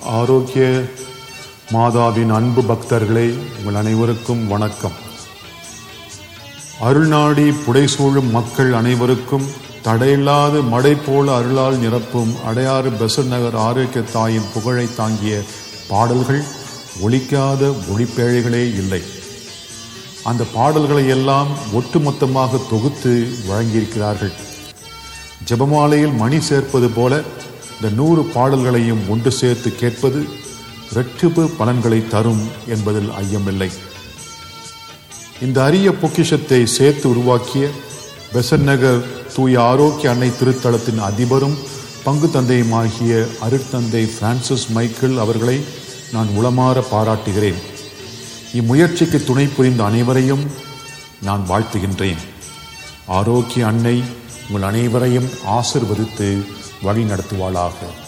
ஆரோக்கிய மாதாவின் அன்பு பக்தர்களே உங்கள் அனைவருக்கும் வணக்கம் அருள்நாடி புடைசூழும் மக்கள் அனைவருக்கும் தடையில்லாத மடை போல அருளால் நிரப்பும் அடையாறு பெசர் நகர் ஆரோக்கிய தாயின் புகழை தாங்கிய பாடல்கள் ஒழிக்காத ஒளிப்பேழைகளே இல்லை அந்த பாடல்களை எல்லாம் ஒட்டுமொத்தமாக தொகுத்து வழங்கியிருக்கிறார்கள் ஜெபமாலையில் மணி சேர்ப்பது போல இந்த நூறு பாடல்களையும் ஒன்று சேர்த்து கேட்பது இரட்டிப்பு பலன்களை தரும் என்பதில் ஐயமில்லை இந்த அரிய பொக்கிஷத்தை சேர்த்து உருவாக்கிய பெசன் நகர் தூய ஆரோக்கிய அன்னை திருத்தலத்தின் அதிபரும் பங்கு தந்தையுமாகிய அருட்தந்தை பிரான்சிஸ் மைக்கேல் அவர்களை நான் உளமாற பாராட்டுகிறேன் இம்முயற்சிக்கு துணை புரிந்த அனைவரையும் நான் வாழ்த்துகின்றேன் ஆரோக்கிய அன்னை உங்கள் அனைவரையும் ஆசிர்வதித்து வழி நடத்துவாளாக